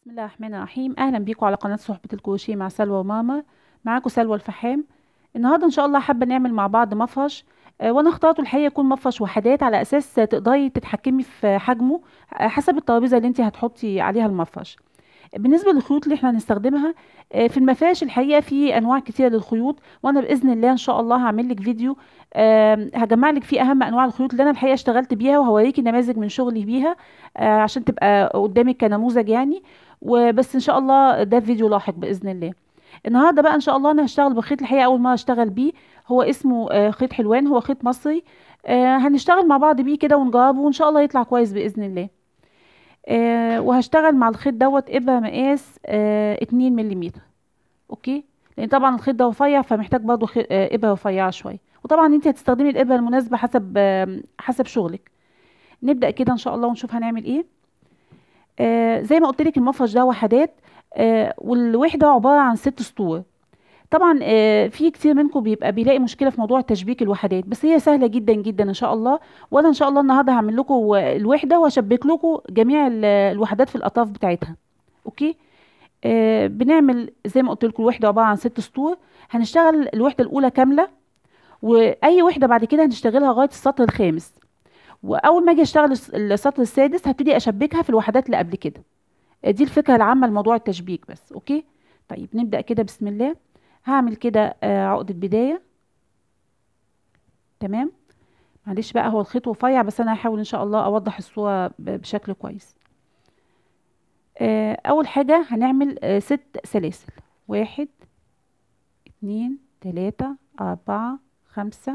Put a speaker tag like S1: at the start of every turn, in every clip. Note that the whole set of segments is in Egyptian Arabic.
S1: بسم الله الرحمن الرحيم اهلا بيكم على قناه صحبه الكروشيه مع سلوى وماما معاكم سلوى الفحام النهارده ان شاء الله حابه نعمل مع بعض مفرش آه، وانا اخترته الحقيقه يكون مفرش وحدات على اساس تقدري تتحكمي في حجمه آه، حسب الترابيزه اللي انت هتحطي عليها المفرش بالنسبه للخيوط اللي احنا هنستخدمها آه، في المفارش الحقيقه في انواع كتيره للخيوط وانا باذن الله ان شاء الله هعمل لك فيديو آم، هجمع لك فيه اهم انواع الخيوط اللي انا الحقيقه اشتغلت بيها وهوريكي نماذج من شغلي بيها آه، عشان تبقى قدامك كنموذج يعني وبس ان شاء الله ده فيديو لاحق باذن الله النهارده بقى ان شاء الله انا هشتغل بخيط الحقيقه اول مره اشتغل بيه هو اسمه آه، خيط حلوان هو خيط مصري آه، هنشتغل مع بعض بيه كده ونجربه وان شاء الله يطلع كويس باذن الله آه، وهشتغل مع الخيط دوت ابره مقاس آه، 2 ملم اوكي لان طبعا الخيط ده رفيع فمحتاج برضه خي- آه، ابره رفيعه شويه وطبعا انت هتستخدمي الابره المناسبه حسب آه، حسب شغلك نبدا كده ان شاء الله ونشوف هنعمل ايه آه زي ما قلت لك المفرش ده وحدات آه والوحده عباره عن ست سطور طبعا آه في كتير منكم بيبقى بيلاقي مشكله في موضوع تشبيك الوحدات بس هي سهله جدا جدا ان شاء الله وانا ان شاء الله النهارده هعمل لكم الوحده واشبك لكم جميع ال- الوحدات في الاطراف بتاعتها اوكي آه بنعمل زي ما قلت لكم الوحده عباره عن ست سطور هنشتغل الوحده الاولى كامله واي وحده بعد كده هنشتغلها لغايه السطر الخامس واول ما اجي اشتغل الس- السطر السادس هبتدي اشبكها في الوحدات اللي قبل كده دي الفكره العامه لموضوع التشبيك بس اوكي طيب نبدا كده بسم الله هعمل كده آه، عقده بدايه تمام معلش بقى هو الخيط رفيع بس انا هحاول ان شاء الله اوضح الصوره ب- بشكل كويس آه، اول حاجه هنعمل آه، ست سلاسل واحد اتنين تلاته اربعه خمسه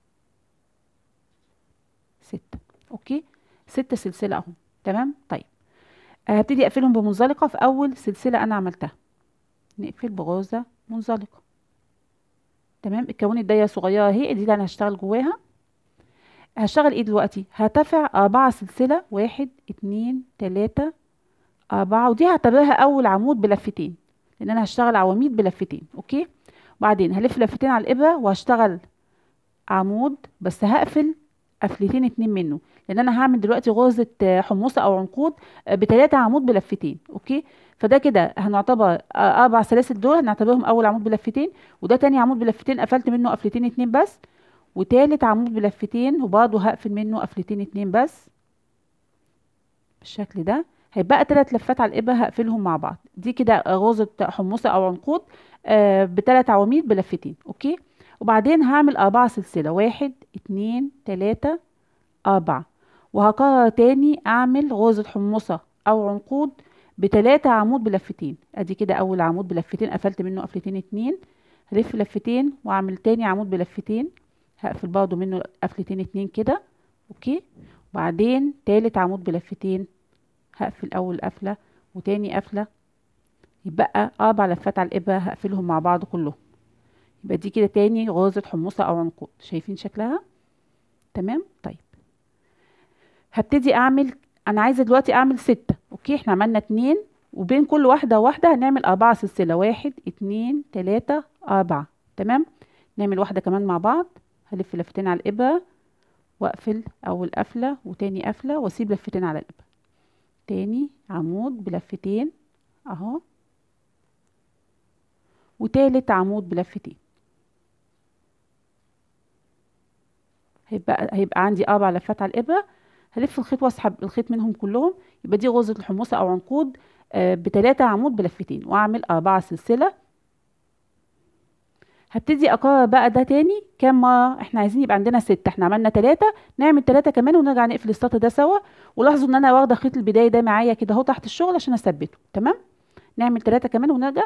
S1: ستة اوكي ستة سلسلة اهو تمام طيب آه، هبتدي اقفلهم بمنزلقة في اول سلسلة انا عملتها نقفل بغرزة منزلقة تمام اتكونت دايرة صغيرة اهي دي اللي انا هشتغل جواها هشتغل ايه دلوقتي هرتفع اربعة سلسلة واحد اتنين تلاتة اربعة ودي هعتبرها اول عمود بلفتين لان انا هشتغل عواميد بلفتين اوكي وبعدين هلف لفتين على الابرة وهشتغل عمود بس هقفل قفلتين اتنين منه لان انا هعمل دلوقتي غرزة آه، حموصة او عنقود آه، بتلاتة عمود بلفتين اوكي فده كده هنعتبر آه، اربع سلاسل دول هنعتبرهم اول عمود بلفتين وده تاني عمود بلفتين قفلت منه قفلتين اتنين بس وتالت عمود بلفتين وبرضه هقفل منه قفلتين اتنين بس بالشكل ده هيبقى تلات لفات على الابره هقفلهم مع بعض دي كده غرزة حموصة او عنقود آه بتلات عواميد بلفتين اوكي وبعدين هعمل اربعة سلسلة واحد اتنين تلاتة اربعة وهكرر تاني اعمل غرزة حمصة او عنقود بتلاتة عمود بلفتين ادي كده اول عمود بلفتين قفلت منه قفلتين اتنين هلف لفتين واعمل تاني عمود بلفتين هقفل برضو منه قفلتين اتنين كده اوكي وبعدين تالت عمود بلفتين هقفل اول قفلة وتاني قفلة يبقى اربع لفات على الابرة هقفلهم مع بعض كلهم يبقى دي كده تاني غرزة حمصة او عنقود شايفين شكلها تمام طيب هبتدي اعمل انا عايزه دلوقتي اعمل ستة اوكي احنا عملنا اتنين وبين كل واحده وواحده هنعمل اربعة سلسله واحد اتنين تلاتة اربعة تمام نعمل واحده كمان مع بعض هلف لفتين على الابره واقفل اول قفله وتاني قفله واسيب لفتين على الابره تاني عمود بلفتين اهو وتالت عمود بلفتين هيبقى هيبقى عندي اربع لفات على الابره هلف الخيط واسحب الخيط منهم كلهم يبقى دي غرزة الحموصة او عنقود آه، بتلاتة عمود بلفتين واعمل اربعة سلسلة هبتدي اكرر بقى ده تاني كام مرة احنا عايزين يبقى عندنا ستة احنا عملنا تلاتة نعمل تلاتة كمان ونرجع نقفل السطر ده سوا ولاحظوا ان انا واخدة خيط البداية ده معايا كده اهو تحت الشغل عشان اثبته تمام نعمل تلاتة كمان ونرجع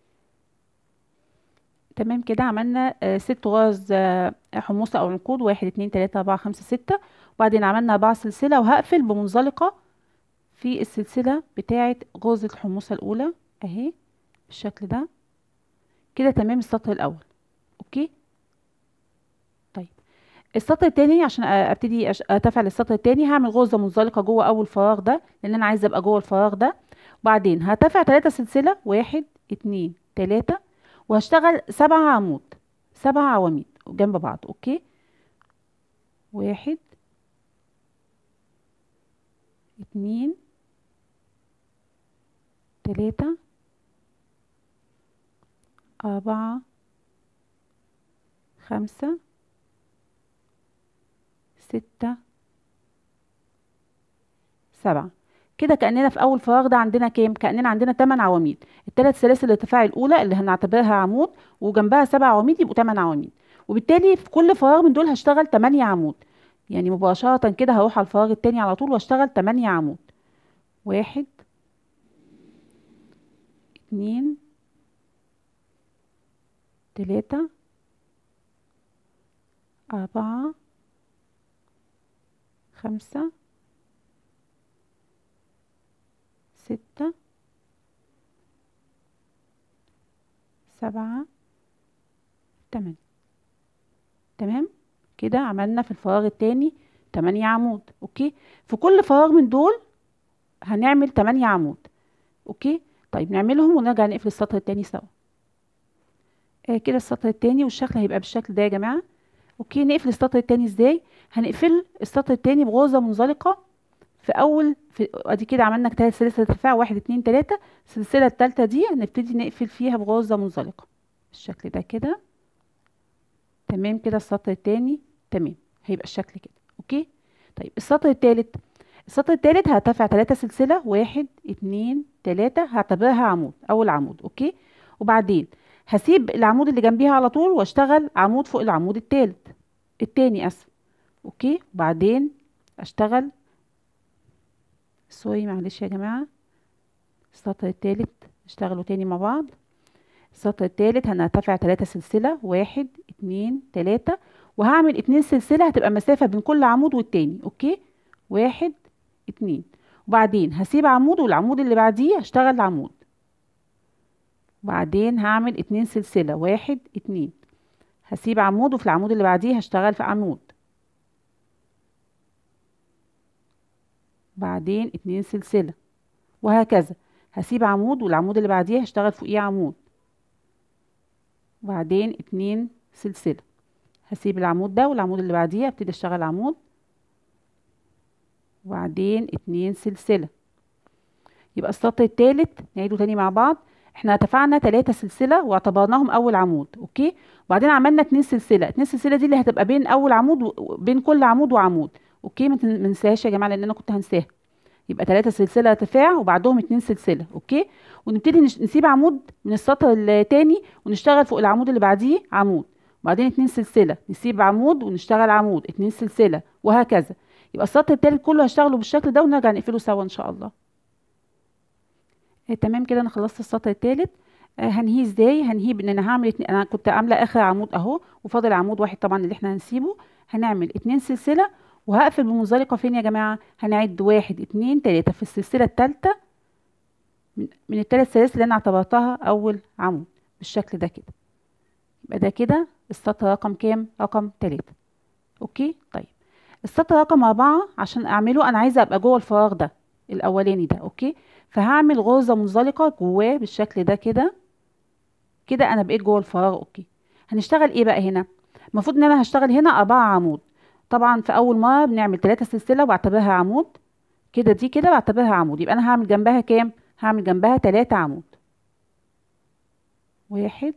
S1: تمام كده عملنا آه، ست غرز آه، حموصة او عنقود واحد اتنين تلاتة اربعة خمسة ستة وبعدين عملنا اربعة سلسلة وهقفل بمنزلقة في السلسلة بتاعة غرزة الحموصة الأولى أهي بالشكل ده كده تمام السطر الأول أوكي طيب السطر التاني عشان أ- ابتدي أش- ارتفع للسطر التاني هعمل غرزة منزلقة جوه أول فراغ ده لأن أنا عايزة أبقى جوه الفراغ ده وبعدين هرتفع تلاتة سلسلة واحد اتنين تلاتة وهشتغل سبعة عمود سبع عواميد جنب بعض أوكي واحد اتنين تلاتة أربعة خمسة ستة سبعة كده كأننا في أول فراغ ده عندنا كام؟ كأننا عندنا تمن عواميد الثلاث سلاسل الارتفاع الأولى اللي هنعتبرها عمود وجنبها سبع عواميد يبقوا تمن عواميد وبالتالي في كل فراغ من دول هشتغل تمانية عمود يعني مباشرة كده هروح على الفراغ التاني على طول واشتغل تمانية عمود واحد اتنين تلاتة أربعة خمسة ستة سبعة تمانية تمام كده عملنا في الفراغ التاني تمانية عمود اوكي في كل فراغ من دول هنعمل تمانية عمود اوكي طيب نعملهم ونرجع نقفل السطر التاني سوا آه كده السطر التاني والشكل هيبقى بالشكل ده يا جماعه اوكي نقفل السطر التاني ازاي هنقفل السطر التاني بغرزه منزلقه في اول في ادي كده عملنا تلات سلاسل ارتفاع واحد اتنين تلاته السلسله التالته دي هنبتدي نقفل فيها بغرزه منزلقه بالشكل ده كده تمام كده السطر التاني تمام هيبقى الشكل كده اوكي طيب السطر التالت السطر التالت هرتفع تلاتة سلسلة واحد اتنين تلاتة هعتبرها عمود أول عمود أوكي وبعدين هسيب العمود اللي جنبيها على طول واشتغل عمود فوق العمود التالت التاني اسف اوكي وبعدين اشتغل سوري معلش يا جماعة السطر التالت اشتغلوا تاني مع بعض السطر التالت هنرتفع تلاتة سلسلة واحد اتنين تلاتة وهعمل اتنين سلسلة هتبقى مسافة بين كل عمود والتاني اوكي واحد اتنين وبعدين هسيب عمود والعمود اللي بعديه هشتغل عمود وبعدين هعمل اتنين سلسلة واحد اتنين هسيب عمود وفي العمود اللي بعديه هشتغل في عمود بعدين اتنين سلسلة وهكذا هسيب عمود والعمود اللي بعديه هشتغل فوقيه عمود وبعدين اتنين سلسلة هسيب العمود ده والعمود اللي بعديه ابتدي اشتغل عمود وبعدين اتنين سلسلة يبقى السطر التالت نعيده تاني مع بعض احنا اتفقنا تلاتة سلسلة واعتبرناهم اول عمود اوكي وبعدين عملنا اتنين سلسلة اتنين سلسلة دي اللي هتبقى بين اول عمود و... بين كل عمود وعمود اوكي ما ننساهاش يا جماعة لان انا كنت هنساها يبقى تلاتة سلسلة ارتفاع وبعدهم اتنين سلسلة اوكي ونبتدي نش... نسيب عمود من السطر التاني ونشتغل فوق العمود اللي بعديه عمود وبعدين اتنين سلسلة نسيب عمود ونشتغل عمود اتنين سلسلة وهكذا يبقى السطر التالت كله هشتغله بالشكل ده ونرجع نقفله سوا ان شاء الله آه تمام كده انا خلصت السطر التالت آه هنهيه ازاي هنهيه بان انا هعمل اتنين انا كنت عامله اخر عمود اهو وفاضل عمود واحد طبعا اللي احنا هنسيبه هنعمل اتنين سلسله وهقفل بمنزلقه فين يا جماعه هنعد واحد اتنين تلاته في السلسله التالته من, من التلات سلاسل اللي انا اعتبرتها اول عمود بالشكل ده كده يبقى ده كده السطر رقم كام رقم تلاته اوكي طيب السطر رقم أربعة عشان أعمله أنا عايزة أبقى جوه الفراغ ده الأولاني ده أوكي فهعمل غرزة منزلقة جواه بالشكل ده كده كده أنا بقيت جوه الفراغ أوكي هنشتغل إيه بقى هنا المفروض إن أنا هشتغل هنا أربعة عمود طبعا في أول مرة بنعمل تلاتة سلسلة وبعتبرها عمود كده دي كده بعتبرها عمود يبقى أنا هعمل جنبها كام هعمل جنبها تلاتة عمود واحد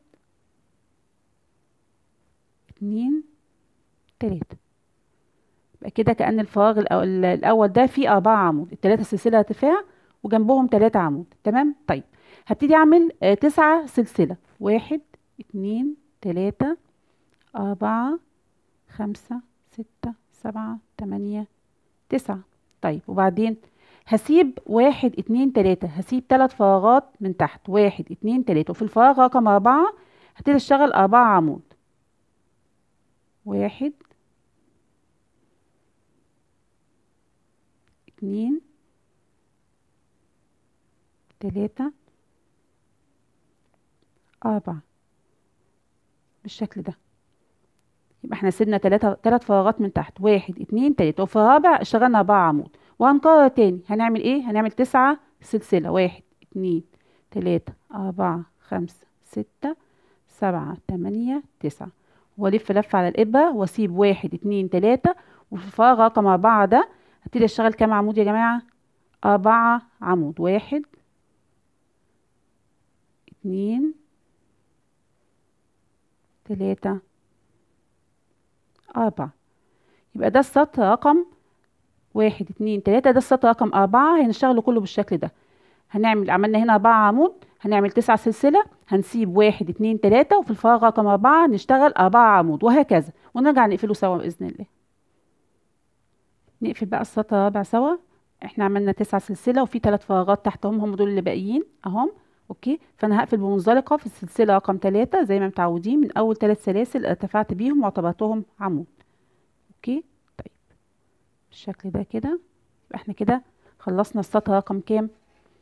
S1: اتنين تلاتة يبقى كده كأن الفراغ الأول ده فيه أربعة عمود التلاتة سلسلة ارتفاع وجنبهم تلاتة عمود تمام طيب هبتدي أعمل آه تسعة سلسلة واحد اتنين تلاتة أربعة خمسة ستة سبعة تمانية تسعة طيب وبعدين هسيب واحد اتنين تلاتة هسيب تلات فراغات من تحت واحد اتنين تلاتة وفي الفراغ رقم أربعة هبتدي أشتغل أربعة عمود واحد اتنين تلاتة أربعة بالشكل ده يبقى احنا سيبنا تلاتة تلات فراغات من تحت واحد اتنين تلاتة وفي الرابع اشتغلنا أربعة عمود وهنكرر تاني هنعمل ايه هنعمل تسعة سلسلة واحد اتنين تلاتة أربعة خمسة ستة سبعة تمانية تسعة والف لفة على الإبرة واسيب واحد اتنين تلاتة وفي الفراغ رقم أربعة ده هبتدي اشتغل كام عمود يا جماعة أربعة عمود واحد اتنين تلاتة أربعة يبقى ده السطر رقم واحد اتنين تلاتة ده السطر رقم أربعة هنشتغله كله بالشكل ده هنعمل عملنا هنا أربعة عمود هنعمل تسعة سلسلة هنسيب واحد اتنين تلاتة وفي الفراغ رقم أربعة نشتغل أربعة عمود وهكذا ونرجع نقفله سوا بإذن الله نقفل بقى السطر الرابع سوا احنا عملنا تسعة سلسلة وفي تلات فراغات تحتهم هم دول اللي باقيين اهم اوكي فانا هقفل بمنزلقة في السلسلة رقم تلاتة زي ما متعودين من اول تلات سلاسل ارتفعت بيهم واعتبرتهم عمود اوكي طيب بالشكل ده كده يبقى احنا كده خلصنا السطر رقم كام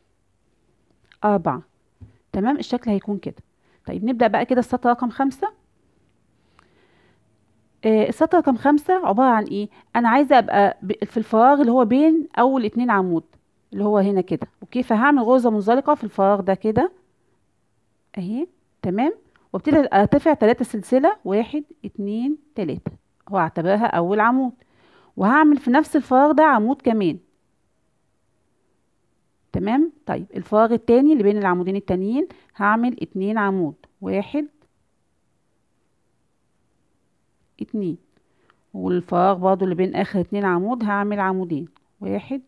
S1: أربعة تمام الشكل هيكون كده طيب نبدأ بقى كده السطر رقم خمسة آه السطر رقم خمسة عبارة عن ايه انا عايزة ابقى في الفراغ اللي هو بين اول اتنين عمود اللي هو هنا كده اوكي فهعمل غرزة منزلقة في الفراغ ده كده اهي تمام وابتدي ارتفع تلاتة سلسلة واحد اتنين تلاتة واعتبرها اول عمود وهعمل في نفس الفراغ ده عمود كمان تمام طيب الفراغ التاني اللي بين العمودين التانيين هعمل اتنين عمود واحد اتنين والفراغ برضو اللي بين اخر اتنين عمود هعمل عمودين واحد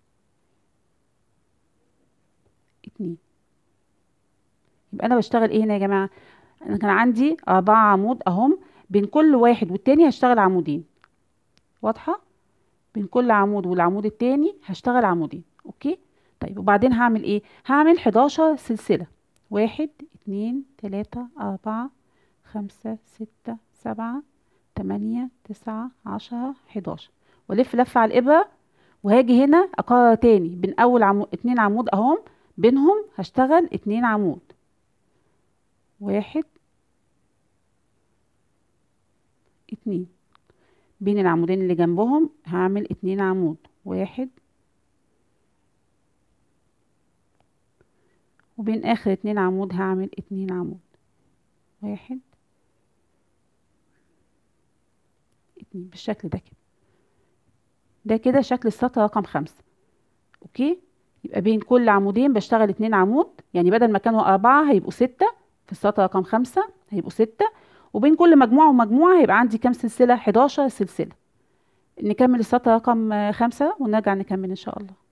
S1: اتنين يبقى انا بشتغل ايه هنا يا جماعة انا كان عندي اربعة عمود اهم بين كل واحد والتاني هشتغل عمودين واضحة بين كل عمود والعمود التاني هشتغل عمودين اوكي طيب وبعدين هعمل ايه هعمل 11 سلسلة واحد اتنين تلاتة اربعة خمسة ستة سبعة تمانية تسعة عشرة حداشر والف لفة على الابرة وهاجي هنا اكرر تاني بين اول عمود اتنين عمود اهم بينهم هشتغل اتنين عمود واحد اتنين بين العمودين اللي جنبهم هعمل اتنين عمود واحد وبين اخر اتنين عمود هعمل اتنين عمود واحد اتنين بالشكل ده كده ده كده شكل السطر رقم خمسة اوكي يبقى بين كل عمودين بشتغل اتنين عمود يعني بدل ما كانوا اربعة هيبقوا ستة في السطر رقم خمسة هيبقوا ستة وبين كل مجموعة ومجموعة هيبقى عندي كام سلسلة حداشر سلسلة نكمل السطر رقم خمسة ونرجع نكمل ان شاء الله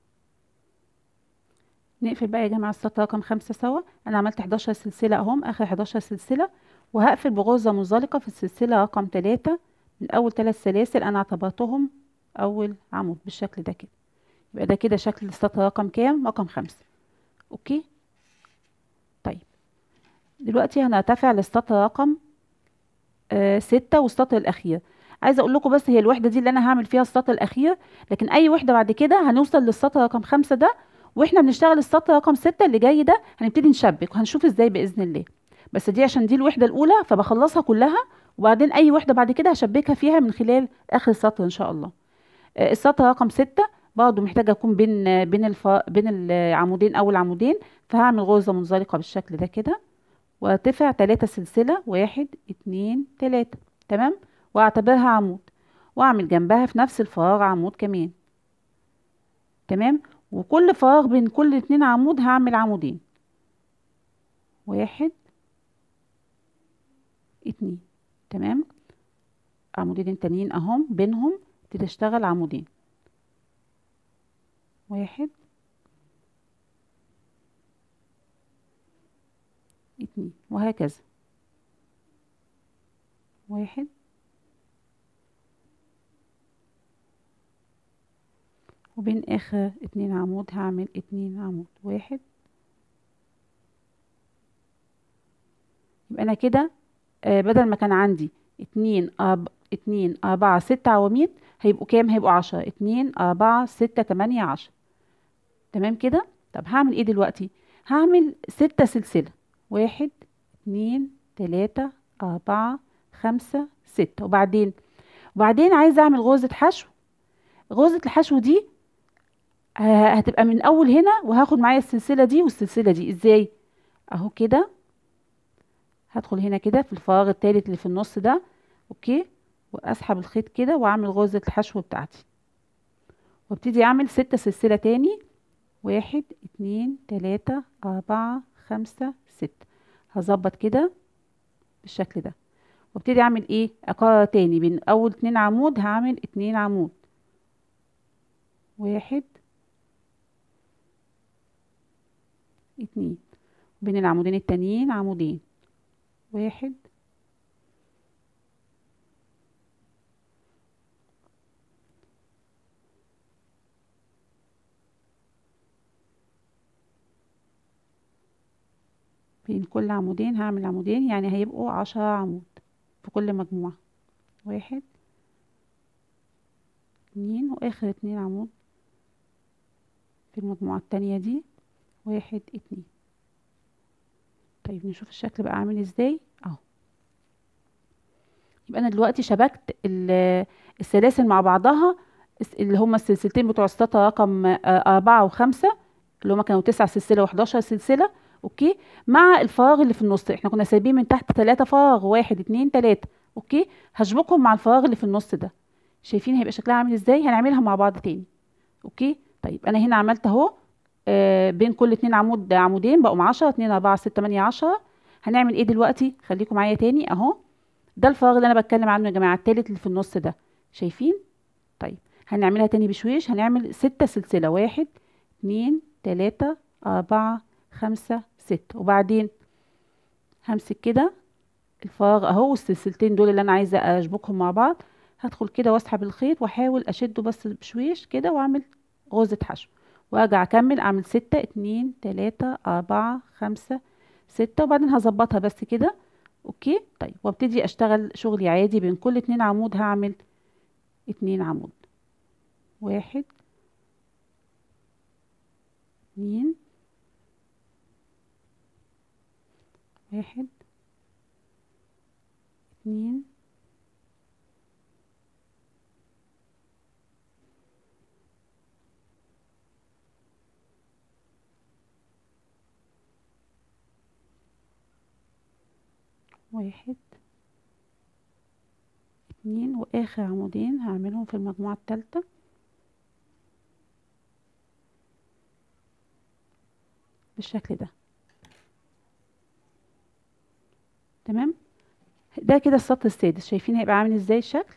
S1: نقفل بقى يا جماعة السطر رقم خمسة سوا انا عملت 11 سلسلة اهم اخر 11 سلسلة وهقفل بغرزة منزلقة في السلسلة رقم تلاتة من اول تلات سلاسل انا اعتبرتهم اول عمود بالشكل ده كده يبقى ده كده شكل السطر رقم كام رقم خمسة اوكي طيب دلوقتي هنرتفع للسطر رقم آه ستة والسطر الاخير عايزه اقول لكم بس هي الوحده دي اللي انا هعمل فيها السطر الاخير لكن اي وحده بعد كده هنوصل للسطر رقم خمسة ده واحنا بنشتغل السطر رقم ستة اللي جاي ده هنبتدي نشبك وهنشوف ازاي باذن الله بس دي عشان دي الوحده الاولى فبخلصها كلها وبعدين اي وحده بعد كده هشبكها فيها من خلال اخر السطر ان شاء الله آه السطر رقم ستة برضه محتاجه اكون بين بين الف... بين العمودين اول عمودين فهعمل غرزه منزلقه بالشكل ده كده وارتفع تلاتة سلسله واحد اتنين تلاتة تمام واعتبرها عمود واعمل جنبها في نفس الفراغ عمود كمان تمام وكل فراغ بين كل اتنين عمود هعمل عمودين واحد اتنين تمام عمودين تانيين اهم بينهم تشتغل عمودين واحد اتنين وهكذا واحد وبين اخر اتنين عمود هعمل اتنين عمود واحد يبقى انا كده آه بدل ما كان عندي اتنين أرب... اتنين اربعة ستة عواميد هيبقوا كام هيبقوا عشرة اتنين اربعة ستة تمانية عشرة تمام كده طب هعمل ايه دلوقتي هعمل ستة سلسلة واحد اتنين تلاتة اربعة خمسة ستة وبعدين وبعدين عايزة اعمل غرزة حشو غرزة الحشو دي هتبقى من اول هنا وهاخد معايا السلسلة دي والسلسلة دي ازاي اهو كده هدخل هنا كده في الفراغ التالت اللي في النص ده اوكي واسحب الخيط كده واعمل غرزة الحشو بتاعتي وابتدي اعمل ستة سلسلة تاني واحد اتنين تلاتة اربعة خمسة ستة هظبط كده بالشكل ده وابتدي اعمل ايه اكرر تاني بين اول اتنين عمود هعمل اتنين عمود واحد اتنين بين العمودين التانيين عمودين واحد بين كل عمودين هعمل عمودين يعني هيبقوا عشرة عمود في كل مجموعة واحد اتنين واخر اتنين عمود في المجموعة التانية دي واحد اتنين طيب نشوف الشكل بقى عامل ازاي اهو يبقى انا دلوقتي شبكت السلاسل مع بعضها اللي هما السلسلتين بتوع السطة رقم أربعة وخمسة اللي هما كانوا تسع سلسلة وحداشر سلسلة اوكي مع الفراغ اللي في النص احنا كنا سايبين من تحت تلاتة فراغ واحد اتنين تلاتة اوكي هشبكهم مع الفراغ اللي في النص ده شايفين هيبقى شكلها عامل ازاي هنعملها مع بعض تاني اوكي طيب انا هنا عملت اهو آه بين كل اتنين عمود عمودين بقوا عشرة اتنين اربعة ستة تمانية عشرة هنعمل ايه دلوقتي خليكم معايا تاني اهو ده الفراغ اللي انا بتكلم عنه يا جماعه التالت اللي في النص ده شايفين طيب هنعملها تاني بشويش هنعمل ستة سلسله واحد اتنين تلاتة اربعة خمسة ستة وبعدين همسك كده الفراغ اهو والسلسلتين دول اللي انا عايزه اشبكهم مع بعض هدخل كده واسحب الخيط واحاول اشده بس بشويش كده واعمل غرزه حشو وارجع اكمل اعمل ستة اتنين تلاتة اربعة خمسة ستة وبعدين هظبطها بس كده اوكي طيب وابتدي اشتغل شغلي عادي بين كل اتنين عمود هعمل اتنين عمود واحد اتنين واحد اتنين واحد اتنين واخر عمودين هعملهم في المجموعة التالتة بالشكل ده تمام ده كده السطر السادس شايفين هيبقى عامل ازاي الشكل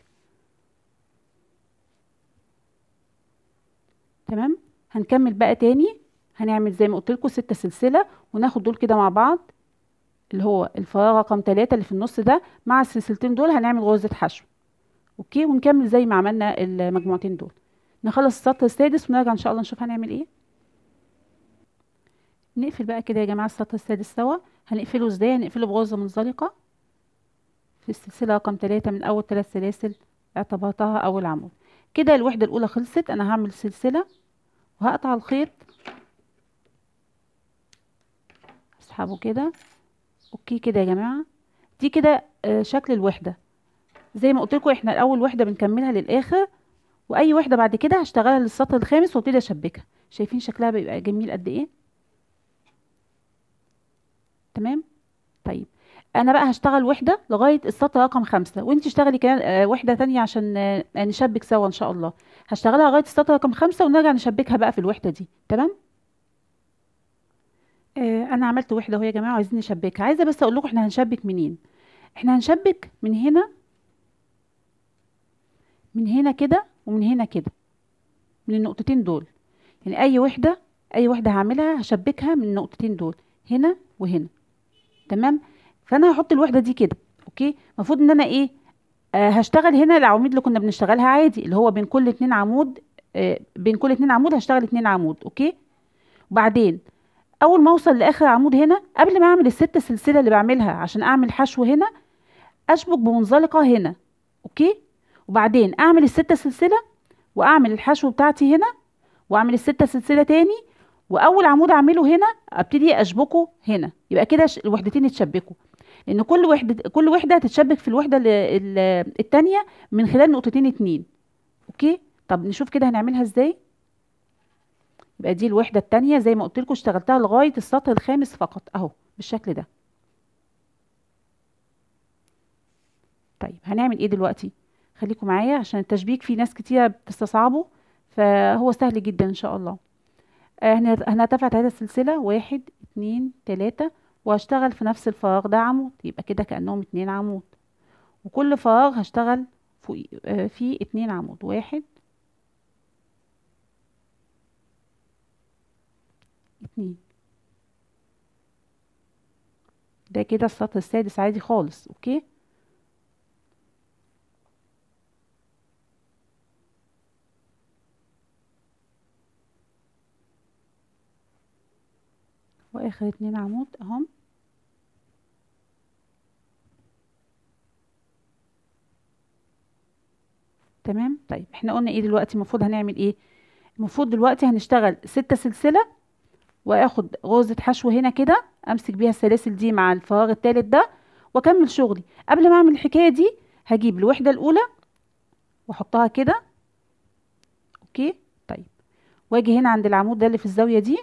S1: تمام هنكمل بقى تاني هنعمل زي ما قلت لكم ستة سلسلة وناخد دول كده مع بعض اللي هو الفراغ رقم تلاتة اللي في النص ده مع السلسلتين دول هنعمل غرزة حشو اوكي ونكمل زي ما عملنا المجموعتين دول نخلص السطر السادس ونرجع ان شاء الله نشوف هنعمل ايه نقفل بقى كده يا جماعة السطر السادس سوا هنقفله ازاي هنقفله بغرزة منزلقة في السلسلة رقم تلاتة من اول تلات سلاسل اعتبرتها اول عمود كده الوحدة الاولى خلصت انا هعمل سلسلة وهقطع الخيط اسحبه كده اوكي كده يا جماعة دي كده آه شكل الوحدة زي ما قلت لكم احنا الاول وحدة بنكملها للاخر واي وحدة بعد كده هشتغلها للسطر الخامس وابتدي اشبكها شايفين شكلها بيبقى جميل قد ايه تمام طيب انا بقى هشتغل وحده لغايه السطر رقم خمسة وانت اشتغلي كمان آه وحده تانية عشان آه نشبك سوا ان شاء الله هشتغلها لغايه السطر رقم خمسة ونرجع نشبكها بقى في الوحده دي تمام آه انا عملت وحده اهو يا جماعه عايزين نشبكها عايزه بس اقول لكم احنا هنشبك منين احنا هنشبك من هنا من هنا كده ومن هنا كده من النقطتين دول يعني اي وحده اي وحده هعملها هشبكها من النقطتين دول هنا وهنا تمام فانا هحط الوحده دي كده اوكي المفروض ان انا ايه آه هشتغل هنا العواميد اللي كنا بنشتغلها عادي اللي هو بين كل اتنين عمود آه بين كل اتنين عمود هشتغل اتنين عمود اوكي وبعدين اول ما اوصل لاخر عمود هنا قبل ما اعمل الست سلسله اللي بعملها عشان اعمل حشو هنا اشبك بمنزلقه هنا اوكي وبعدين اعمل الستة سلسله واعمل الحشو بتاعتي هنا واعمل الستة سلسله تاني واول عمود اعمله هنا ابتدي اشبكه هنا يبقى كده الوحدتين اتشبكوا لان كل وحده كل وحده هتتشبك في الوحده الثانيه من خلال نقطتين اتنين اوكي طب نشوف كده هنعملها ازاي يبقى دي الوحده الثانيه زي ما قلت لكم اشتغلتها لغايه السطر الخامس فقط اهو بالشكل ده طيب هنعمل ايه دلوقتي خليكم معايا عشان التشبيك في ناس كتيره بتستصعبه فهو سهل جدا ان شاء الله آه هنرتفع تلاتة سلسلة واحد اتنين تلاتة وهشتغل في نفس الفراغ ده عمود يبقى كده كأنهم اتنين عمود وكل فراغ هشتغل فوق آه، فيه اتنين عمود واحد اتنين ده كده السطر السادس عادي خالص اوكي واخر اتنين عمود اهم تمام طيب احنا قلنا ايه دلوقتي المفروض هنعمل ايه المفروض دلوقتي هنشتغل ستة سلسلة واخد غرزة حشو هنا كده امسك بيها السلاسل دي مع الفراغ التالت ده واكمل شغلي قبل ما اعمل الحكاية دي هجيب الوحدة الاولى واحطها كده اوكي طيب واجي هنا عند العمود ده اللي في الزاوية دي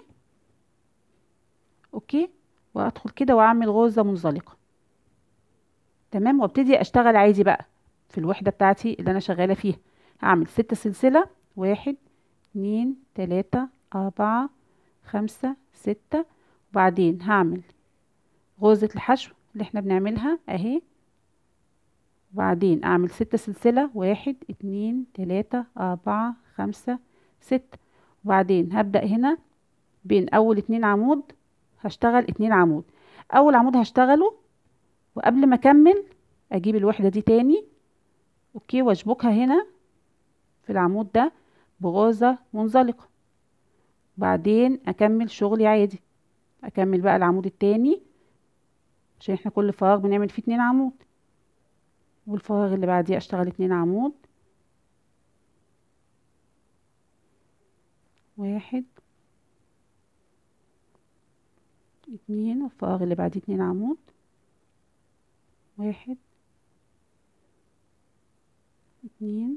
S1: اوكي وادخل كده واعمل غرزة منزلقة تمام وابتدي اشتغل عادي بقى في الوحدة بتاعتي اللي انا شغالة فيها هعمل ستة سلسلة واحد اتنين تلاتة اربعة خمسة ستة وبعدين هعمل غرزة الحشو اللي احنا بنعملها اهي وبعدين اعمل ستة سلسلة واحد اتنين تلاتة اربعة خمسة ستة وبعدين هبدأ هنا بين اول اتنين عمود هشتغل اتنين عمود اول عمود هشتغله وقبل ما اكمل اجيب الوحدة دي تاني اوكي واشبكها هنا في العمود ده بغرزة منزلقة بعدين اكمل شغلي عادي اكمل بقى العمود التاني عشان احنا كل فراغ بنعمل فيه اتنين عمود والفراغ اللي بعديه اشتغل اتنين عمود واحد اتنين والفراغ اللي بعديه اتنين عمود واحد اتنين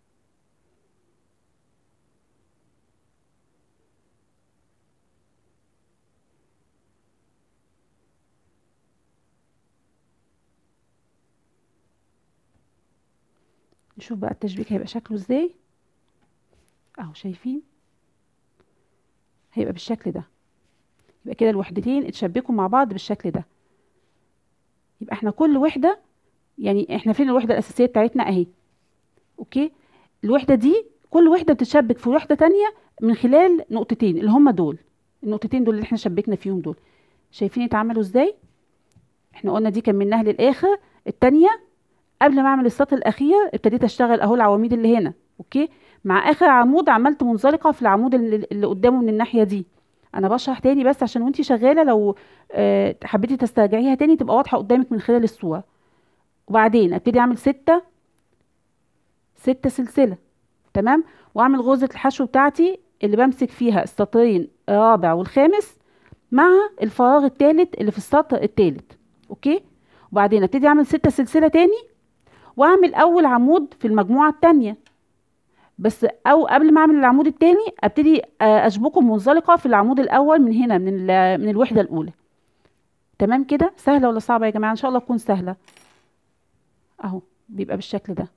S1: نشوف بقى التشبيك هيبقى شكله ازاي اهو شايفين هيبقى بالشكل ده يبقى كده الوحدتين اتشبكوا مع بعض بالشكل ده يبقى احنا كل وحدة يعني احنا فين الوحدة الأساسية بتاعتنا اهي اوكي الوحدة دي كل وحدة بتتشبك في وحدة تانية من خلال نقطتين اللي هما دول النقطتين دول اللي احنا شبكنا فيهم دول شايفين يتعملوا ازاي احنا قلنا دي كملناها للآخر التانية قبل ما اعمل السطر الاخير ابتديت اشتغل اهو العواميد اللي هنا اوكي مع اخر عمود عملت منزلقه في العمود اللي, اللي قدامه من الناحيه دي انا بشرح تاني بس عشان وانتي شغاله لو آه حبيتي تسترجعيها تاني تبقى واضحه قدامك من خلال الصوره وبعدين ابتدي اعمل ستة ستة سلسله تمام واعمل غرزه الحشو بتاعتي اللي بمسك فيها السطرين الرابع والخامس مع الفراغ الثالث اللي في السطر الثالث اوكي وبعدين ابتدي اعمل ستة سلسله تاني واعمل اول عمود في المجموعه الثانيه بس او قبل ما اعمل العمود الثاني ابتدي اشبكه منزلقه في العمود الاول من هنا من من الوحده الاولى تمام كده سهله ولا صعبه يا جماعه ان شاء الله تكون سهله اهو بيبقى بالشكل ده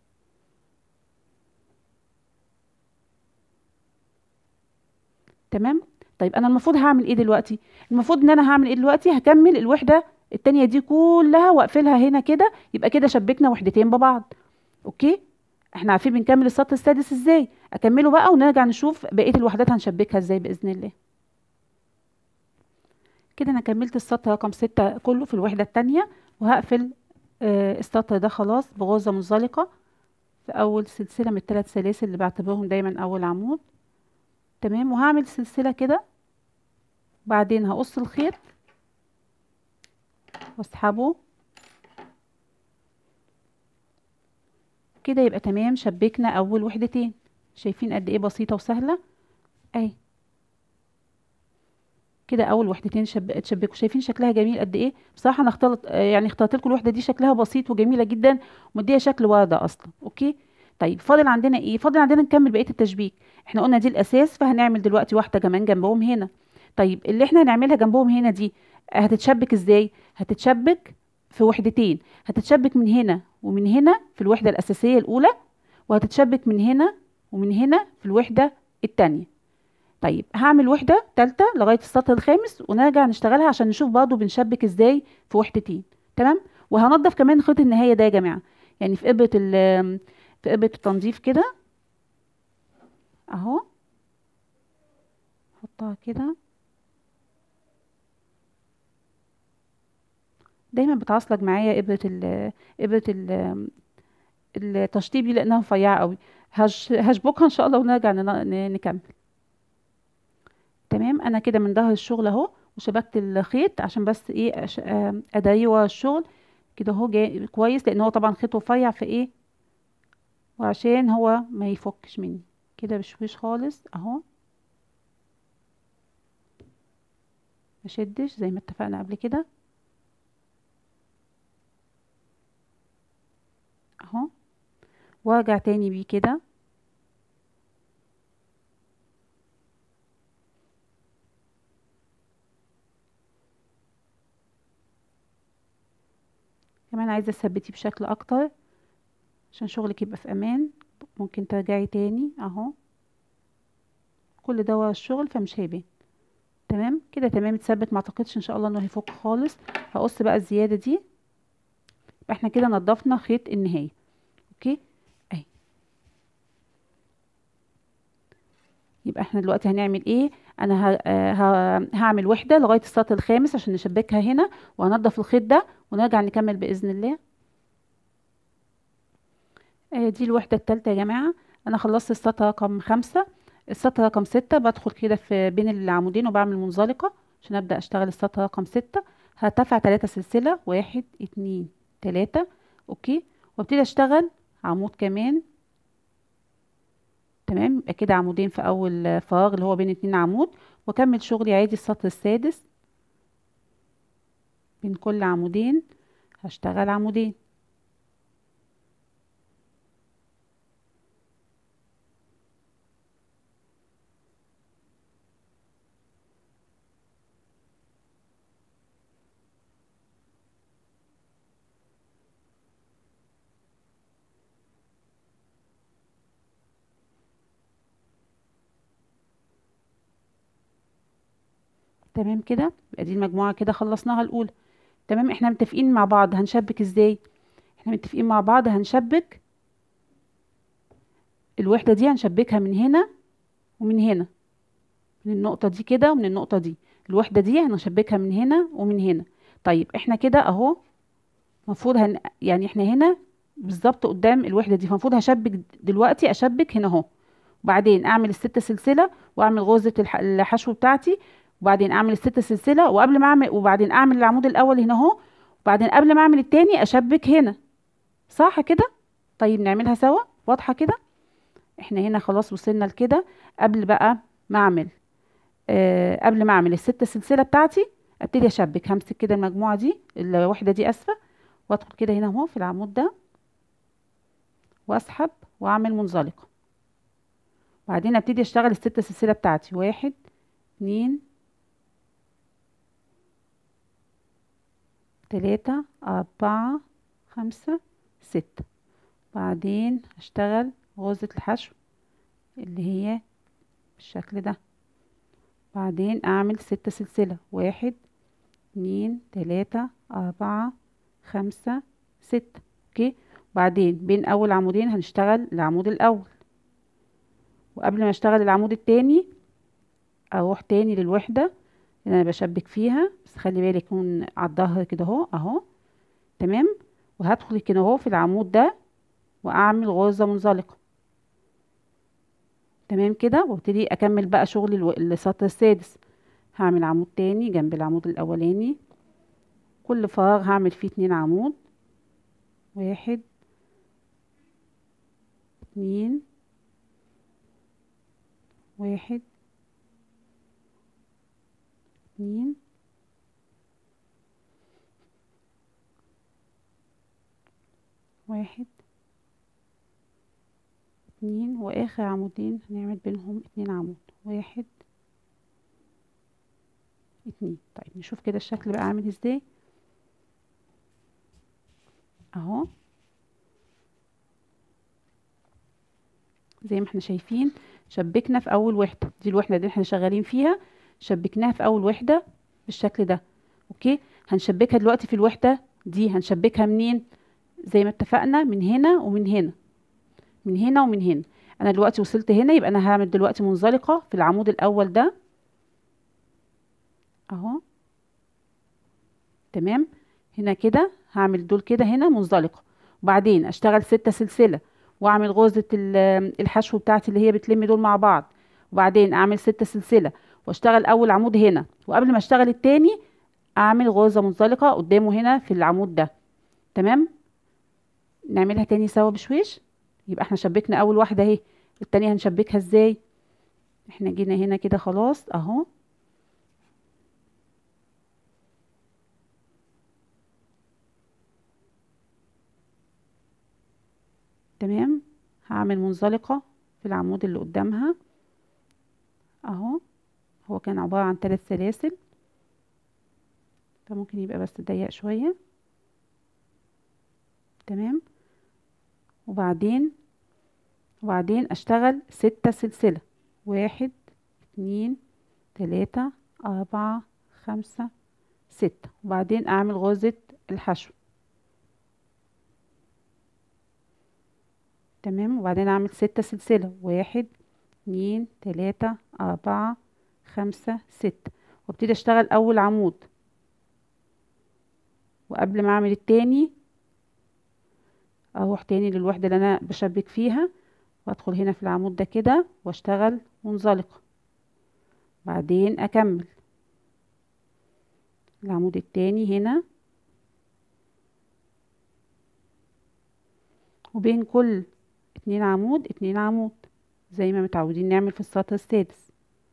S1: تمام طيب انا المفروض هعمل ايه دلوقتي المفروض ان انا هعمل ايه دلوقتي هكمل الوحده التانية دي كلها واقفلها هنا كده يبقى كده شبكنا وحدتين ببعض اوكي احنا عارفين بنكمل السطر السادس ازاي اكمله بقى ونرجع نشوف بقيه الوحدات هنشبكها ازاي باذن الله كده انا كملت السطر رقم ستة كله في الوحده التانية وهقفل آه السطر ده خلاص بغرزه منزلقه في اول سلسله من الثلاث سلاسل اللي بعتبرهم دايما اول عمود تمام وهعمل سلسله كده بعدين هقص الخيط واسحبه كده يبقى تمام شبكنا اول وحدتين شايفين قد ايه بسيطه وسهله اهي كده اول وحدتين شب... اتشبكوا شايفين شكلها جميل قد ايه بصراحه انا اختلط يعني اخترت لكم الوحده دي شكلها بسيط وجميله جدا ومديها شكل ورده اصلا اوكي طيب فاضل عندنا ايه فاضل عندنا نكمل بقيه التشبيك احنا قلنا دي الاساس فهنعمل دلوقتي واحده كمان جنبهم هنا طيب اللي احنا هنعملها جنبهم هنا دي هتتشبك ازاي هتتشبك في وحدتين هتتشبك من هنا ومن هنا في الوحدة الأساسية الأولى وهتتشبك من هنا ومن هنا في الوحدة التانية طيب هعمل وحده تالتة لغايه السطر الخامس ونرجع نشتغلها عشان نشوف برضو بنشبك ازاي في وحدتين تمام وهنضف كمان خيط النهايه ده يا جماعه يعني في ابره ال في ابره التنظيف كده اهو احطها كده دايما بتعصلك معايا ابره ال ابره ال التشطيب دي لانها رفيعه قوي هش هشبكها ان شاء الله ونرجع نكمل تمام انا كده من ظهر الشغل اهو وشبكت الخيط عشان بس ايه اداري ورا الشغل كده اهو جاي كويس لان هو طبعا خيط رفيع في ايه وعشان هو ما يفكش مني كده بشويش خالص اهو مشدش زي ما اتفقنا قبل كده اهو وارجع تاني بيه كده كمان عايزة تثبتيه بشكل اكتر عشان شغلك يبقى في امان ممكن ترجعي تاني اهو كل ده ورا الشغل فمش هيبان تمام كده تمام اتثبت معتقدش ان شاء الله انه هيفك خالص هقص بقى الزيادة دي يبقى احنا كده نضفنا خيط النهاية اوكي اهي يبقى احنا دلوقتي هنعمل ايه انا ه... ه... هعمل وحدة لغاية السطر الخامس عشان نشبكها هنا وهنضف الخيط ده ونرجع نكمل باذن الله آه دي الوحدة التالتة يا جماعة انا خلصت السطر رقم خمسة السطر رقم ستة بدخل كده في بين العمودين وبعمل منزلقة عشان ابدأ اشتغل السطر رقم ستة هرتفع تلاتة سلسلة واحد اتنين تلاتة اوكي وابتدي اشتغل عمود كمان تمام يبقى كده عمودين في اول فراغ اللي هو بين اتنين عمود واكمل شغلي عادي السطر السادس بين كل عمودين هشتغل عمودين تمام كده يبقى دي المجموعة كده خلصناها الأولى تمام احنا متفقين مع بعض هنشبك ازاي احنا متفقين مع بعض هنشبك الوحدة دي هنشبكها من هنا ومن هنا من النقطة دي كده ومن النقطة دي الوحدة دي هنشبكها من هنا ومن هنا طيب احنا كده اهو المفروض هن... يعني احنا هنا بالظبط قدام الوحدة دي فالمفروض هشبك دلوقتي اشبك هنا اهو وبعدين اعمل الست سلسلة واعمل غرزة الح... الحشو بتاعتي وبعدين اعمل الست سلسله وقبل ما اعمل وبعدين اعمل العمود الاول هنا اهو وبعدين قبل ما اعمل التاني اشبك هنا صح كده طيب نعملها سوا واضحه كده احنا هنا خلاص وصلنا لكده قبل بقى ما اعمل آه قبل ما اعمل الست سلسله بتاعتي ابتدي اشبك همسك كده المجموعه دي الوحده دي اسفه وادخل كده هنا اهو في العمود ده واسحب واعمل منزلقه وبعدين ابتدي اشتغل الست سلسله بتاعتي واحد اتنين تلاتة أربعة خمسة ستة بعدين هشتغل غرزة الحشو اللي هي بالشكل ده بعدين أعمل ستة سلسلة واحد اتنين تلاتة أربعة خمسة ستة اوكي بعدين بين أول عمودين هنشتغل العمود الأول وقبل ما اشتغل العمود التاني اروح تاني للوحدة اللي انا بشبك فيها بس خلي بالك يكون على الظهر كده اهو اهو تمام وهدخل كده اهو في العمود ده واعمل غرزة منزلقة تمام كده وابتدي اكمل بقى شغل السطر السادس هعمل عمود تاني جنب العمود الاولاني كل فراغ هعمل فيه اتنين عمود واحد اتنين واحد اتنين واحد اتنين واخر عمودين هنعمل بينهم اتنين عمود واحد اتنين طيب نشوف كده الشكل بقى عامل ازاي اهو زي ما احنا شايفين شبكنا في اول وحده دي الوحده اللي احنا شغالين فيها شبكناها في اول وحده بالشكل ده اوكي هنشبكها دلوقتي في الوحده دي هنشبكها منين زي ما اتفقنا من هنا ومن هنا من هنا ومن هنا انا دلوقتي وصلت هنا يبقى انا هعمل دلوقتي منزلقه في العمود الاول ده اهو تمام هنا كده هعمل دول كده هنا منزلقه وبعدين اشتغل ستة سلسله واعمل غرزه الحشو بتاعتي اللي هي بتلم دول مع بعض وبعدين اعمل ستة سلسله واشتغل اول عمود هنا وقبل ما اشتغل التاني اعمل غرزه منزلقه قدامه هنا في العمود ده تمام نعملها تاني سوا بشويش يبقى احنا شبكنا اول واحده اهي التانية هنشبكها ازاي احنا جينا هنا كده خلاص اهو تمام هعمل منزلقة في العمود اللي قدامها اهو هو كان عبارة عن ثلاث سلاسل فممكن يبقى بس ضيق شوية تمام وبعدين وبعدين اشتغل ستة سلسلة واحد اتنين تلاتة اربعة خمسة ستة وبعدين اعمل غرزة الحشو تمام وبعدين اعمل ستة سلسلة واحد اتنين تلاتة اربعة خمسة ستة وابتدي اشتغل اول عمود وقبل ما اعمل التاني اروح تاني للوحدة اللي انا بشبك فيها وادخل هنا في العمود ده كده واشتغل منزلقة بعدين اكمل العمود التاني هنا وبين كل اتنين عمود اتنين عمود زي ما متعودين نعمل في السطر السادس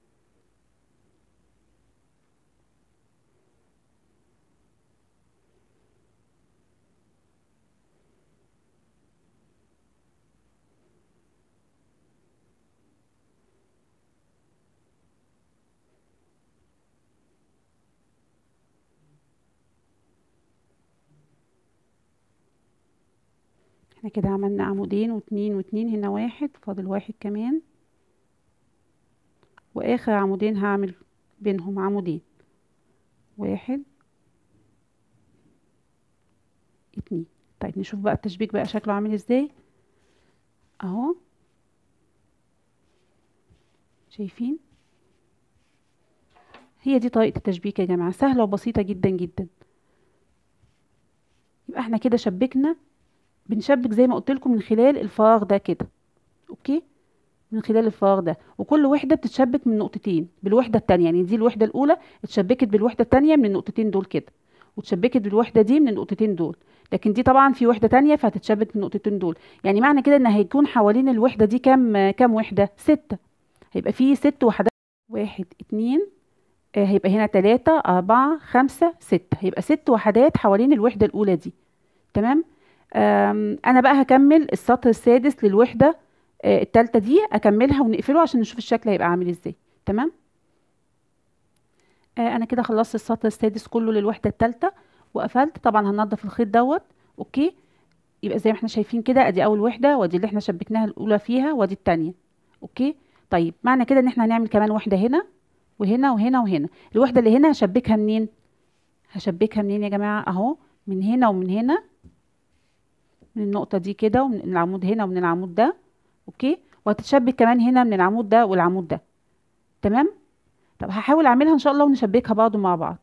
S1: احنا كده عملنا عمودين واتنين واتنين هنا واحد فاضل واحد كمان واخر عمودين هعمل بينهم عمودين واحد اتنين طيب نشوف بقى التشبيك بقى شكله عامل ازاي اهو شايفين هي دي طريقة التشبيك يا جماعة سهلة وبسيطة جدا جدا يبقى احنا كده شبكنا بنشبك زي ما قلت لكم من خلال الفراغ ده كده اوكي من خلال الفراغ ده وكل وحده بتتشبك من نقطتين بالوحده التانية يعني دي الوحده الاولى اتشبكت بالوحده التانية من النقطتين دول كده واتشبكت بالوحده دي من النقطتين دول لكن دي طبعا في وحده تانية فهتتشبك من النقطتين دول يعني معنى كده ان هيكون حوالين الوحده دي كام كام وحده ستة هيبقى في ست وحدات واحد اتنين آه هيبقى هنا تلاتة أربعة خمسة ستة هيبقى ست وحدات حوالين الوحدة الأولى دي تمام انا بقى هكمل السطر السادس للوحده التالتة دي اكملها ونقفله عشان نشوف الشكل هيبقى عامل ازاي تمام انا كده خلصت السطر السادس كله للوحده التالتة وقفلت طبعا هننضف الخيط دوت اوكي يبقى زي ما احنا شايفين كده ادي اول وحده وادي اللي احنا شبكناها الاولى فيها وادي التانية اوكي طيب معنى كده ان احنا هنعمل كمان وحده هنا وهنا وهنا وهنا الوحده اللي هنا هشبكها منين هشبكها منين يا جماعه اهو من هنا ومن هنا من النقطة دي كده ومن العمود هنا ومن العمود ده اوكي وهتتشبك كمان هنا من العمود ده والعمود ده تمام طب هحاول اعملها ان شاء الله ونشبكها برضه مع بعض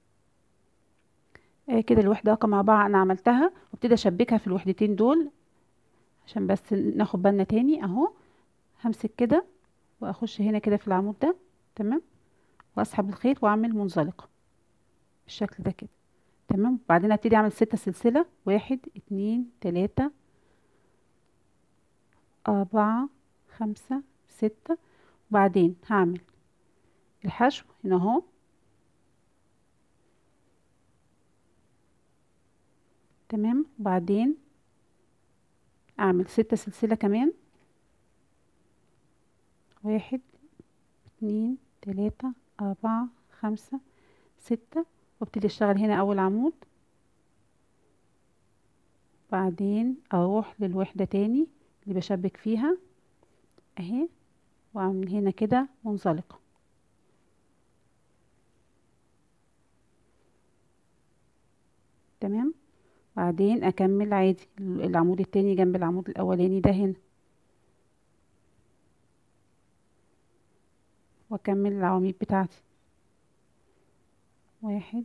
S1: آه كده الوحدة رقم أربعة أنا عملتها وابتدي أشبكها في الوحدتين دول عشان بس ناخد بالنا تاني أهو همسك كده وأخش هنا كده في العمود ده تمام وأسحب الخيط وأعمل منزلقة بالشكل ده كده تمام وبعدين ابتدي اعمل ستة سلسلة واحد اتنين تلاتة اربعة خمسة ستة وبعدين هعمل الحشو هنا اهو تمام وبعدين اعمل ستة سلسلة كمان واحد اتنين تلاتة اربعة خمسة ستة وابتدي اشتغل هنا اول عمود بعدين اروح للوحدة تاني اللي بشبك فيها اهي واعمل هنا كده منزلقة تمام بعدين اكمل عادي العمود التاني جنب العمود الاولاني ده هنا واكمل العواميد بتاعتي واحد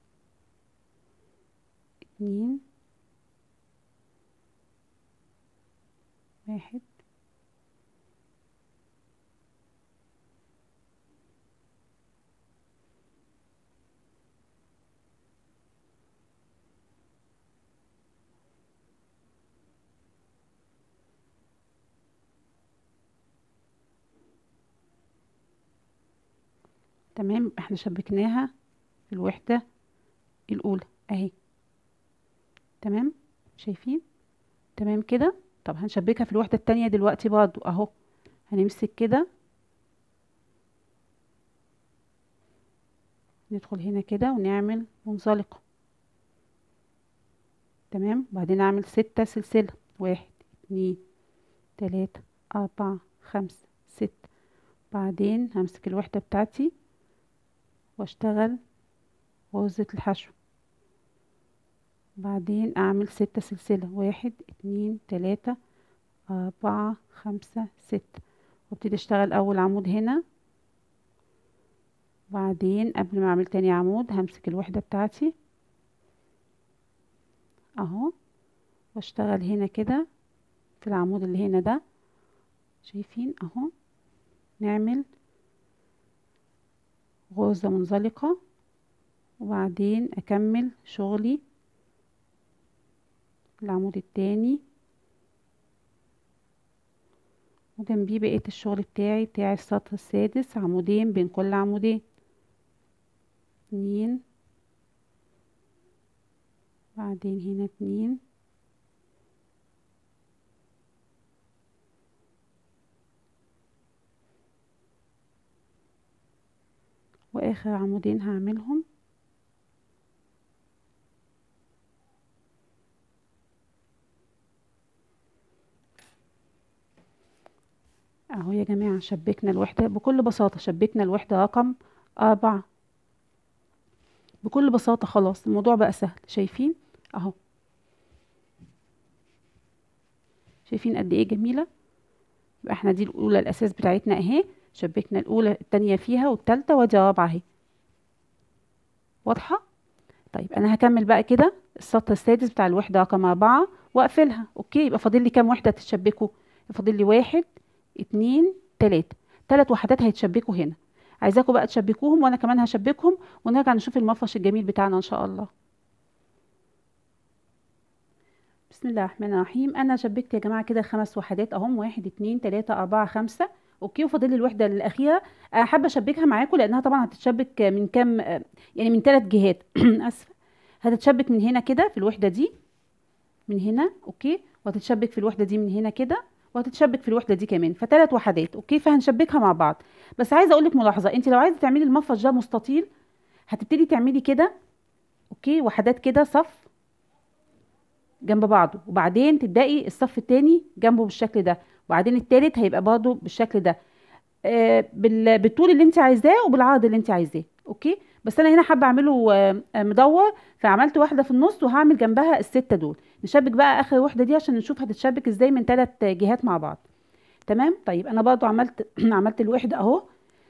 S1: اتنين واحد تمام احنا شبكناها في الوحدة الأولى اهي تمام شايفين تمام كده طب هنشبكها في الوحدة التانية دلوقتي برضو اهو هنمسك كده ندخل هنا كده ونعمل منزلقة تمام وبعدين اعمل ستة سلسلة واحد اتنين تلاتة اربعة خمسة ستة بعدين همسك الوحدة بتاعتي واشتغل غرزة الحشو بعدين اعمل ستة سلسلة واحد اتنين تلاتة اربعة خمسة ستة وابتدي اشتغل اول عمود هنا بعدين قبل ما اعمل تاني عمود همسك الوحدة بتاعتي اهو واشتغل هنا كده في العمود اللي هنا ده شايفين اهو نعمل غرزة منزلقة وبعدين اكمل شغلي العمود التاني وجنبيه بقية الشغل بتاعي بتاع السطر السادس عمودين بين كل عمودين اتنين بعدين هنا اتنين واخر عمودين هعملهم اهو يا جماعة شبكنا الوحدة بكل بساطة شبكنا الوحدة رقم أربعة بكل بساطة خلاص الموضوع بقى سهل شايفين اهو شايفين قد ايه جميلة يبقى احنا دي الأولى الأساس بتاعتنا اهي شبكنا الأولى التانية فيها والتالتة وادي رابعة اهي واضحة طيب أنا هكمل بقى كده السطر السادس بتاع الوحدة رقم أربعة وأقفلها أوكي يبقى فاضل لي كام وحدة تتشبكوا فاضل لي واحد اتنين تلاتة تلات وحدات هيتشبكوا هنا عايزاكم بقى تشبكوهم وانا كمان هشبكهم ونرجع نشوف المفرش الجميل بتاعنا ان شاء الله بسم الله الرحمن الرحيم انا شبكت يا جماعه كده خمس وحدات اهم واحد اتنين تلاته اربعه خمسه اوكي وفاضل لي الوحده الاخيره أه حابه اشبكها معاكم لانها طبعا هتتشبك من كام يعني من ثلاث جهات اسفه هتتشبك من هنا كده في الوحده دي من هنا اوكي وهتتشبك في الوحده دي من هنا كده وهتتشبك في الوحده دي كمان فثلاث وحدات اوكي فهنشبكها مع بعض بس عايزه اقول لك ملاحظه انت لو عايزه تعملي المفرش ده مستطيل هتبتدي تعملي كده اوكي وحدات كده صف جنب بعضه وبعدين تبداي الصف التاني جنبه بالشكل ده وبعدين التالت هيبقى برضه بالشكل ده آه بالطول اللي انت عايزاه وبالعرض اللي انت عايزاه اوكي بس انا هنا حابه اعمله آه مدور فعملت واحده في النص وهعمل جنبها السته دول نشبك بقى اخر واحده دي عشان نشوف هتتشبك ازاي من ثلاث جهات مع بعض تمام طيب انا برضو عملت عملت الوحده اهو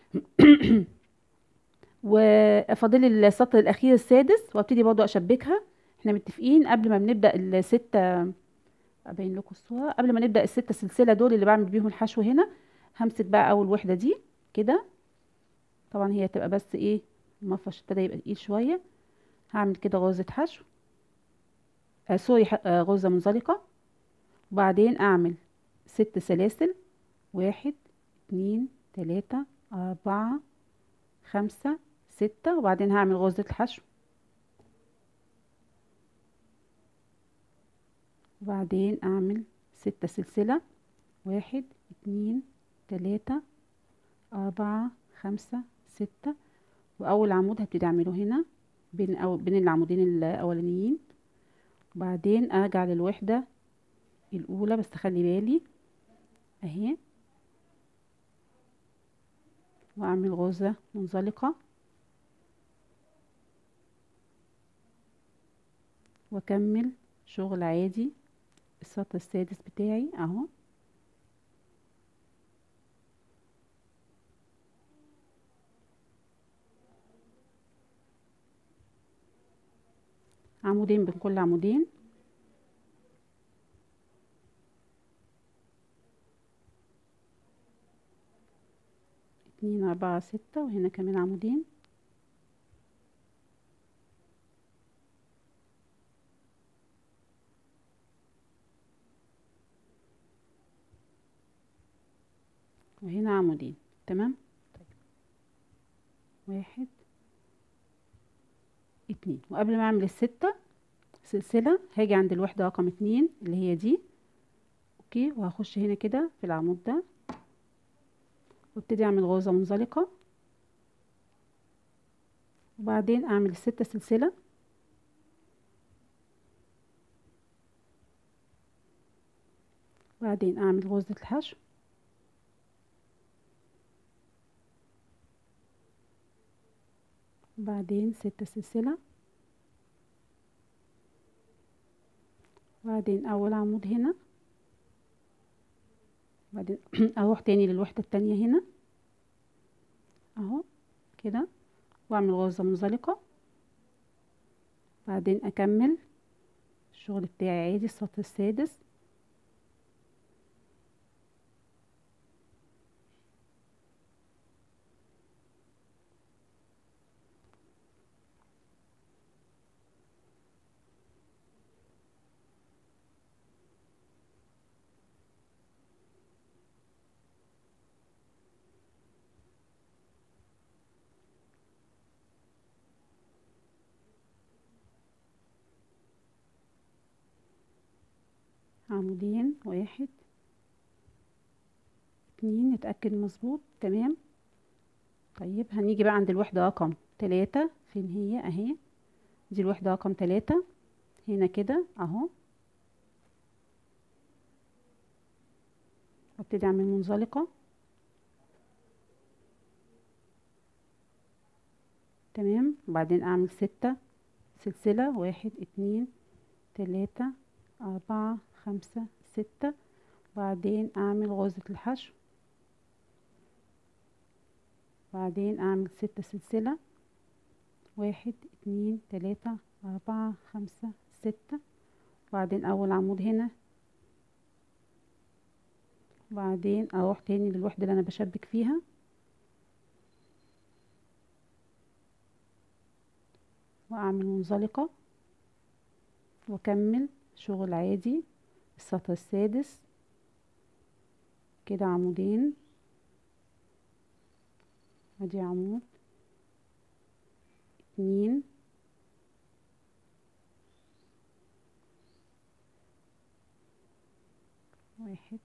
S1: وفاضل لي السطر الاخير السادس وابتدي برضو اشبكها احنا متفقين قبل ما بنبدا الستة ابين لكم الصوره قبل ما نبدا الستة سلسله دول اللي بعمل بيهم الحشو هنا همسك بقى اول وحده دي كده طبعا هي تبقى بس ايه المفرش ابتدى يبقى تقيل شويه هعمل كده غرزه حشو آه سوري آه غرزه منزلقه وبعدين اعمل ست سلاسل واحد اتنين تلاتة اربعة خمسة ستة وبعدين هعمل غرزة الحشو وبعدين اعمل ستة سلسلة واحد اتنين تلاتة اربعة خمسة ستة واول عمود هبتدي اعمله هنا بين أو بين العمودين الاولانيين وبعدين ارجع للوحدة الاولى بس خلي بالي اهي واعمل غرزة منزلقة واكمل شغل عادي السطر السادس بتاعي اهو عمودين بين كل عمودين اتنين اربعة ستة وهنا كمان عمودين وهنا عمودين تمام طيب. واحد اتنين وقبل ما اعمل الستة سلسلة هاجي عند الوحدة رقم اتنين اللي هي دي اوكي وهخش هنا كده في العمود ده وابتدي اعمل غرزة منزلقة وبعدين اعمل الستة سلسلة بعدين اعمل غرزة الحشو بعدين ستة سلسلة بعدين اول عمود هنا بعدين اروح تاني للوحدة التانية هنا اهو كده واعمل غرزة منزلقة بعدين اكمل الشغل بتاعي عادي السطر السادس عمودين واحد اتنين نتأكد مظبوط تمام طيب هنيجي بقى عند الوحدة رقم تلاتة فين هي اهي دي الوحدة رقم تلاتة هنا كده اهو وابتدي اعمل منزلقة تمام وبعدين اعمل ستة سلسلة واحد اتنين تلاتة أربعة خمسة ستة بعدين اعمل غرزة الحشو بعدين اعمل ستة سلسلة واحد اتنين تلاتة اربعة خمسة ستة بعدين اول عمود هنا بعدين اروح تاني للوحدة اللي انا بشبك فيها واعمل منزلقة واكمل شغل عادي السطر السادس كده عمودين ادي عمود اتنين واحد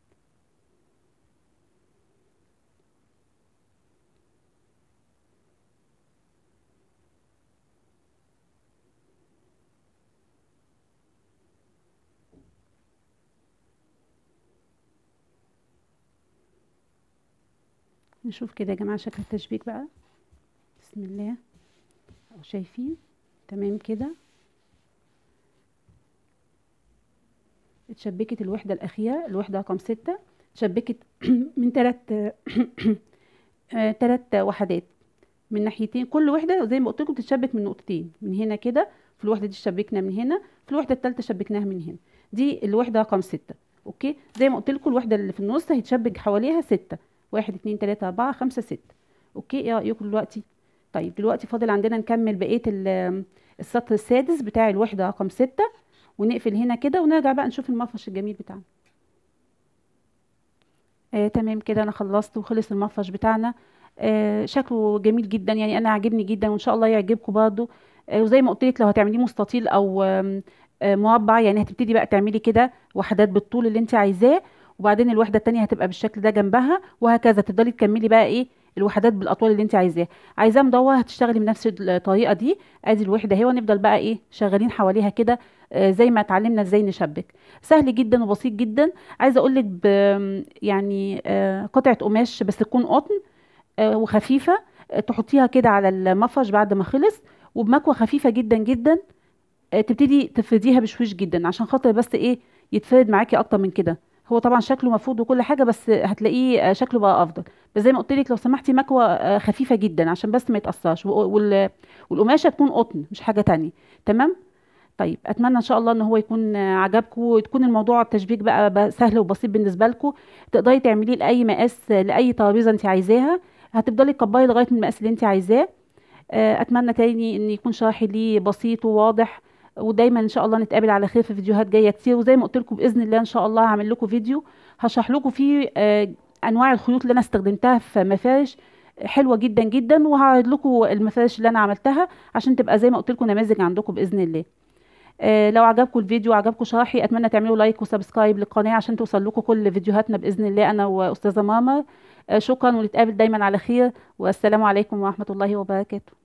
S1: نشوف كده يا جماعة شكل التشبيك بقى بسم الله اهو شايفين تمام كده اتشبكت الوحدة الأخيرة الوحدة رقم ستة اتشبكت من تلات آه، تلات وحدات من ناحيتين كل وحدة زي ما قلت لكم بتتشبك من نقطتين من هنا كده في الوحدة دي شبكنا من هنا في الوحدة التالتة شبكناها من هنا دي الوحدة رقم ستة اوكي زي ما قلت لكم الوحدة اللي في النص هيتشبك حواليها ستة واحد اتنين تلاتة اربعة خمسة ستة اوكي ايه رأيكم دلوقتي طيب دلوقتي فاضل عندنا نكمل بقية ال- السطر السادس بتاع الوحدة رقم ستة ونقفل هنا كده ونرجع بقى نشوف المفرش الجميل بتاعنا آه تمام كده انا خلصت وخلص المفرش بتاعنا آه شكله جميل جدا يعني انا عاجبني جدا وان شاء الله يعجبكم برضه آه وزي ما قلت لك لو هتعمليه مستطيل او آم، آه مربع يعني هتبتدي بقى تعملي كده وحدات بالطول اللي انت عايزاه وبعدين الوحده التانية هتبقى بالشكل ده جنبها وهكذا تفضلي تكملي بقى ايه الوحدات بالاطوال اللي انت عايزاها عايزاه مدور هتشتغلي بنفس الطريقه دي ادي الوحده اهي ونفضل بقى ايه شغالين حواليها كده آه، زي ما اتعلمنا ازاي نشبك سهل جدا وبسيط جدا عايزه اقول لك ب يعني آه، قطعه قماش بس تكون قطن آه، وخفيفه آه، تحطيها كده على المفرش بعد ما خلص وبمكوه خفيفه جدا جدا آه، تبتدي تفرديها بشويش جدا عشان خاطر بس ايه يتفرد معاكي اكتر من كده هو طبعا شكله مفروض وكل حاجه بس هتلاقيه آه، شكله بقى افضل بس زي ما قلت لك لو سمحتي مكوه آه، خفيفه جدا عشان بس ما يتاثرش وال- والقماشه تكون قطن مش حاجه تانية تمام طيب اتمنى ان شاء الله ان هو يكون آه، عجبكم وتكون الموضوع التشبيك بقى, بقى سهل وبسيط بالنسبه لكم تقدري تعمليه لاي مقاس آه، لاي ترابيزه انت عايزاها هتفضلي تكبري لغايه من المقاس اللي انت عايزاه آه، اتمنى تاني ان يكون شرحي ليه بسيط وواضح ودايما ان شاء الله نتقابل على خير في فيديوهات جايه كتير وزي ما قلت لكم باذن الله ان شاء الله هعمل لكم فيديو هشرح لكم فيه آه، انواع الخيوط اللي انا استخدمتها في مفارش حلوه جدا جدا وهعرض لكم المفارش اللي انا عملتها عشان تبقى زي ما قلت لكم نماذج عندكم باذن الله آه، لو عجبكم الفيديو وعجبكم شرحي اتمنى تعملوا لايك وسبسكرايب للقناه عشان توصل لكم كل فيديوهاتنا باذن الله انا واستاذه ماما آه، شكرا ونتقابل دايما على خير والسلام عليكم ورحمه الله وبركاته